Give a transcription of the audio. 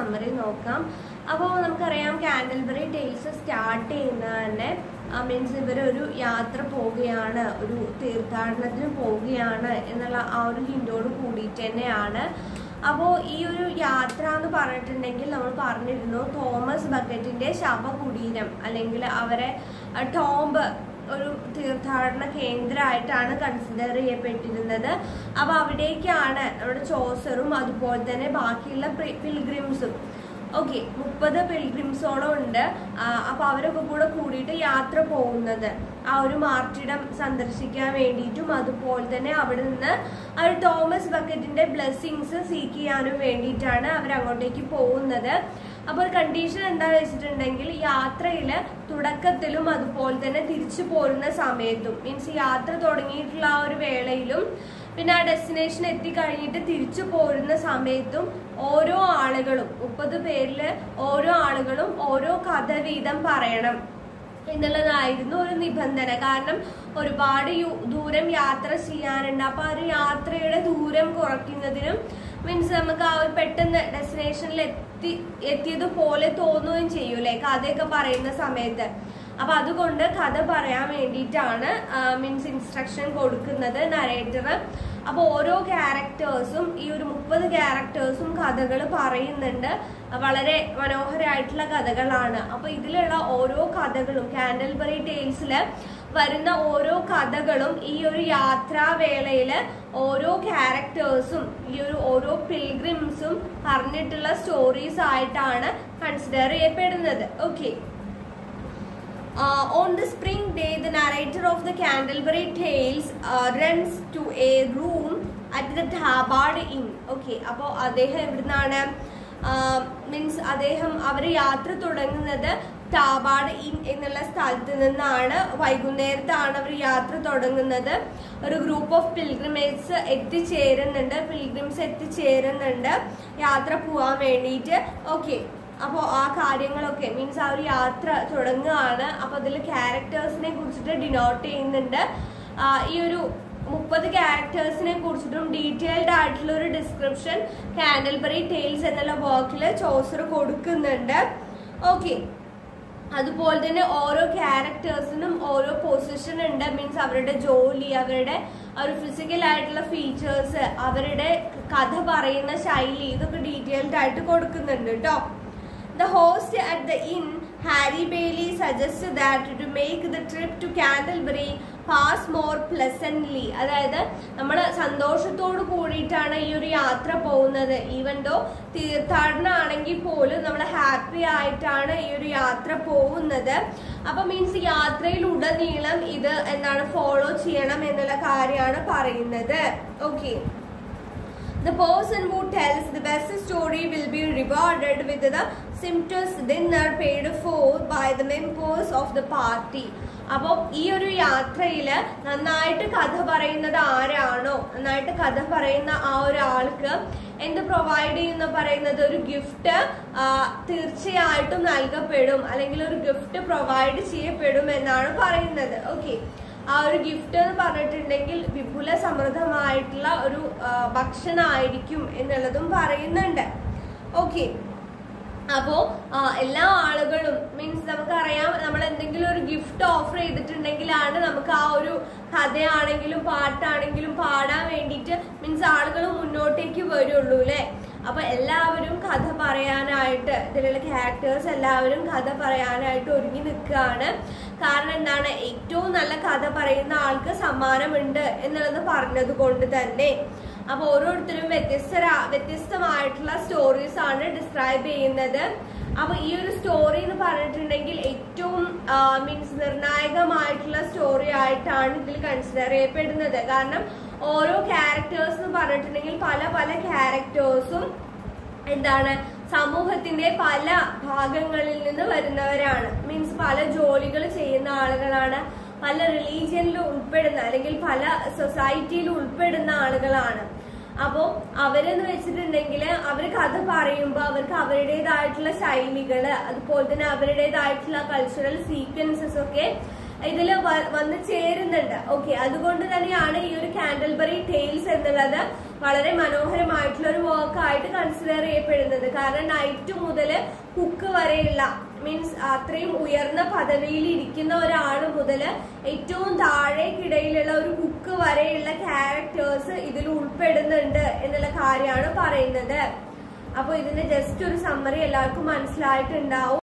Summary നോക്കാം അപ്പോൾ നമുക്കറിയാം കാൻഡൽബറി ടേൽസ് സ്റ്റാർട്ട് ചെയ്യുന്നത് തന്നെ മീൻസ് ഇവരൊരു യാത്ര പോവുകയാണ് ഒരു തീർത്ഥാടനത്തിന് പോവുകയാണ് എന്നുള്ള ആ ഒരു ഹിൻഡോട് കൂടിയിട്ട് തന്നെയാണ് അപ്പോൾ ഈ ഒരു യാത്ര എന്ന് പറഞ്ഞിട്ടുണ്ടെങ്കിൽ നമ്മൾ പറഞ്ഞിരുന്നു തോമസ് ബക്കറ്റിന്റെ ശവകുടീരം അല്ലെങ്കിൽ അവരെ ടോംബ് ഒരു തീർത്ഥാടന കേന്ദ്രമായിട്ടാണ് കൺസിഡർ ചെയ്യപ്പെട്ടിരുന്നത് അപ്പൊ അവിടേക്കാണ് നമ്മുടെ ചോസറും അതുപോലെ തന്നെ ബാക്കിയുള്ള പിൽഗ്രിംസും ഓക്കെ മുപ്പത് പിൽഗ്രിംസോളം ഉണ്ട് ആ, അപ്പൊ അവരൊക്കെ കൂടെ കൂടിയിട്ട് യാത്ര പോകുന്നത് ആ ഒരു മാർട്ടിടം സന്ദർശിക്കാൻ വേണ്ടിയിട്ടും അതുപോലെ തന്നെ അവിടെ നിന്ന് ആ ഒരു തോമസ് ബക്കറ്റിന്റെ ബ്ലെസ്സിങ്സ് സീക്ക് ചെയ്യാനും വേണ്ടിയിട്ടാണ് അവർ അങ്ങോട്ടേക്ക് പോകുന്നത് അപ്പോൾ കണ്ടീഷൻ എന്താ വെച്ചിട്ടുണ്ടെങ്കിൽ യാത്രയിൽ തുടക്കത്തിലും അതുപോലെ തന്നെ തിരിച്ചു പോരുന്ന സമയത്തും മീൻസ് യാത്ര തുടങ്ങിയിട്ടുള്ള ആ ഒരു വേളയിലും പിന്നെ ആ ഡെസ്റ്റിനേഷൻ എത്തിക്കഴിഞ്ഞിട്ട് തിരിച്ചു പോരുന്ന സമയത്തും ഓരോ ആളുകളും മുപ്പത് പേരില് ഓരോ ആളുകളും ഓരോ കഥ വീതം പറയണം എന്നുള്ളതായിരുന്നു ഒരു നിബന്ധന കാരണം ഒരുപാട് യു- ദൂരം യാത്ര ചെയ്യാനുണ്ട് അപ്പൊ ആ ഒരു യാത്രയുടെ ദൂരം കുറയ്ക്കുന്നതിനും മീൻസ് നമുക്ക് ആ ഒരു പെട്ടെന്ന് ഡെസ്റ്റിനേഷനിൽ എത്തി എത്തിയതുപോലെ തോന്നുകയും ചെയ്യൂലേ കഥയൊക്കെ പറയുന്ന സമയത്ത് അപ്പൊ അതുകൊണ്ട് കഥ പറയാൻ വേണ്ടിയിട്ടാണ് മീൻസ് ഇൻസ്ട്രക്ഷൻ കൊടുക്കുന്നത് നരേറ്റർ അപ്പൊ ഓരോ ക്യാരക്ടേഴ്സും ഈ ഒരു മുപ്പത് ക്യാരക്ടേഴ്സും കഥകൾ പറയുന്നുണ്ട് വളരെ മനോഹരമായിട്ടുള്ള കഥകളാണ് അപ്പൊ ഇതിലുള്ള ഓരോ കഥകളും കാൻഡൽബറി ടേൽസില് വരുന്ന ഓരോ കഥകളും ഈ ഒരു യാത്രാവേളയില് ഓരോ ക്യാരക്ടേഴ്സും ഈ ഒരു ഓരോ പിൽഗ്രിംസും പറഞ്ഞിട്ടുള്ള സ്റ്റോറീസ് ആയിട്ടാണ് കൺസിഡർ ചെയ്യപ്പെടുന്നത് okay Uh, on the spring day, the narrator of the Candleberry Tales uh, runs to a room at the Tabard Inn. Okay, അപ്പോൾ അദ്ദേഹം എവിടുന്നാണ് മീൻസ് അദ്ദേഹം അവർ യാത്ര തുടങ്ങുന്നത് ടാബാഡ് ഇൻ എന്നുള്ള സ്ഥലത്ത് നിന്നാണ് വൈകുന്നേരത്താണ് അവർ യാത്ര തുടങ്ങുന്നത് ഒരു ഗ്രൂപ്പ് ഓഫ് പിൽഗ്രിമേറ്റ്സ് എത്തിച്ചേരുന്നുണ്ട് പിൽഗ്രിംസ് എത്തിച്ചേരുന്നുണ്ട് യാത്ര പോവാൻ വേണ്ടിയിട്ട് ഓക്കെ അപ്പോൾ ആ കാര്യങ്ങളൊക്കെ മീൻസ് ആ ഒരു യാത്ര തുടങ്ങുകയാണ് അപ്പോൾ അതിൽ ക്യാരക്ടേഴ്സിനെ കുറിച്ചിട്ട് ഡിനോട്ട് ചെയ്യുന്നുണ്ട് ആ, ഈ ഒരു മുപ്പത് ക്യാരക്ടേഴ്സിനെ കുറിച്ചിട്ടും ഡീറ്റെയിൽഡ് ആയിട്ടുള്ള ഒരു ഡിസ്ക്രിപ്ഷൻ കാൻഡൽബറി ടെയിൽസ് എന്നുള്ള വർക്കിൽ ചോസർ കൊടുക്കുന്നുണ്ട് ഓക്കെ അതുപോലെ തന്നെ ഓരോ ക്യാരക്ടേഴ്സിനും ഓരോ പൊസിഷൻ ഉണ്ട് മീൻസ് അവരുടെ ജോലി അവരുടെ ആ ഒരു ഫിസിക്കൽ ആയിട്ടുള്ള ഫീച്ചേഴ്സ് അവരുടെ കഥ പറയുന്ന ശൈലി ഇതൊക്കെ ഡീറ്റെയിൽഡ് ആയിട്ട് കൊടുക്കുന്നുണ്ട് കേട്ടോ The host at the inn, Harry Bailey, suggested that to make the trip to Candlebury pass more pleasantly. അതായത് നമ്മൾ സന്തോഷത്തോട് കൂടിയിട്ടാണ് ഈ ഒരു യാത്ര പോകുന്നത് ഈവൻ ദോ തീർത്ഥാടനം ആണെങ്കിൽ പോലും നമ്മൾ ഹാപ്പി ആയിട്ടാണ് ഈ ഒരു യാത്ര പോകുന്നത് അപ്പൊ മീൻസ് യാത്രയിൽ ഉടനീളം ഇത് എന്താണ് ഫോളോ ചെയ്യണം എന്നുള്ള കാര്യമാണ് പറയുന്നത് okay The person who tells the best story will be rewarded with the sumptuous dinner paid for by the members of the party. അപ്പോൾ ഈ ഒരു യാത്രയിൽ നന്നായിട്ട് കഥ പറയുന്നത് ആരാണോ നന്നായിട്ട് കഥ പറയുന്ന ആ ഒരാൾക്ക് എന്ത് പ്രൊവൈഡ് ചെയ്യുന്ന പറയുന്നത് ഒരു ഗിഫ്റ്റ് തീർച്ചയായിട്ടും നൽകപ്പെടും അല്ലെങ്കിൽ ഒരു ഗിഫ്റ്റ് പ്രൊവൈഡ് ചെയ്യപ്പെടും എന്നാണ് പറയുന്നത് ഓക്കെ ആ ഒരു ഗിഫ്റ്റ് എന്ന് പറഞ്ഞിട്ടുണ്ടെങ്കിൽ വിപുല സമൃദ്ധമായിട്ടുള്ള ഒരു ആ, ഭക്ഷണമായിരിക്കും എന്നുള്ളതും പറയുന്നുണ്ട് ഓക്കെ അപ്പോ ആ, എല്ലാ ആളുകളും മീൻസ് നമുക്കറിയാം നമ്മൾ എന്തെങ്കിലും ഒരു ഗിഫ്റ്റ് ഓഫർ ചെയ്തിട്ടുണ്ടെങ്കിലാണ് നമുക്ക് ആ ഒരു കഥയാണെങ്കിലും പാട്ടാണെങ്കിലും പാടാൻ വേണ്ടിയിട്ട് മീൻസ് ആളുകൾ മുന്നോട്ടേക്ക് വരുള്ളൂ അല്ലെ അപ്പൊ എല്ലാവരും കഥ പറയാനായിട്ട് ഇതിലുള്ള ക്യാരക്ടേഴ്സ് എല്ലാവരും കഥ പറയാനായിട്ട് ഒരുങ്ങി നിൽക്കുകയാണ് കാരണം എന്താണ് ഏറ്റവും നല്ല കഥ പറയുന്ന ആൾക്ക് സമ്മാനമുണ്ട് എന്നുള്ളത് പറഞ്ഞത് കൊണ്ട് തന്നെ അപ്പൊ ഓരോരുത്തരും വ്യത്യസ്ത വ്യത്യസ്തമായിട്ടുള്ള സ്റ്റോറീസ് ആണ് ഡിസ്ക്രൈബ് ചെയ്യുന്നത് അപ്പൊ ഈ ഒരു സ്റ്റോറി എന്ന് പറഞ്ഞിട്ടുണ്ടെങ്കിൽ ഏറ്റവും മീൻസ് നിർണായകമായിട്ടുള്ള സ്റ്റോറി ആയിട്ടാണ് ഇതിൽ കൺസിഡർ ചെയ്യപ്പെടുന്നത് കാരണം ഓരോ ക്യാരക്ടേഴ്സ് എന്ന് പറഞ്ഞിട്ടുണ്ടെങ്കിൽ പല പല ക്യാരക്ടേഴ്സും എന്താണ് സമൂഹത്തിന്റെ പല ഭാഗങ്ങളിൽ നിന്ന് വരുന്നവരാണ് മീൻസ് പല ജോലികൾ ചെയ്യുന്ന ആളുകളാണ് പല റിലീജിയനിൽ ഉൾപ്പെടുന്ന അല്ലെങ്കിൽ പല സൊസൈറ്റിയിൽ ഉൾപ്പെടുന്ന ആളുകളാണ് അപ്പോൾ അവരെന്ന് വെച്ചിട്ടുണ്ടെങ്കിൽ അവർ കഥ പറയുമ്പോൾ അവർക്ക് അവരുടേതായിട്ടുള്ള ശൈലികള് അതുപോലെ തന്നെ അവരുടേതായിട്ടുള്ള കൾച്ചറൽ സീക്വൻസസ് ഒക്കെ ഇതിൽ വന്ന് ചേരുന്നുണ്ട് ഓക്കെ അതുകൊണ്ട് തന്നെയാണ് ഈ ഒരു കാൻഡൽബറി ടെയിൽസ് എന്നുള്ളത് വളരെ മനോഹരമായിട്ടുള്ള ഒരു വർക്ക് ആയിട്ട് കൺസിഡർ ചെയ്യപ്പെടുന്നത് കാരണം നൈറ്റ് മുതൽ കുക്ക് വരെയുള്ള മീൻസ് അത്രയും ഉയർന്ന പദവിയിൽ ഇരിക്കുന്ന ഒരാൾ മുതൽ ഏറ്റവും താഴേക്കിടയിലുള്ള ഒരു കുക്ക് വരെയുള്ള ക്യാരക്ടേഴ്സ് ഇതിൽ ഉൾപ്പെടുന്നുണ്ട് എന്നുള്ള കാര്യമാണ് പറയുന്നത് അപ്പൊ ഇതിന്റെ ജസ്റ്റ് ഒരു സമ്മറി എല്ലാവർക്കും മനസ്സിലായിട്ടുണ്ടാവും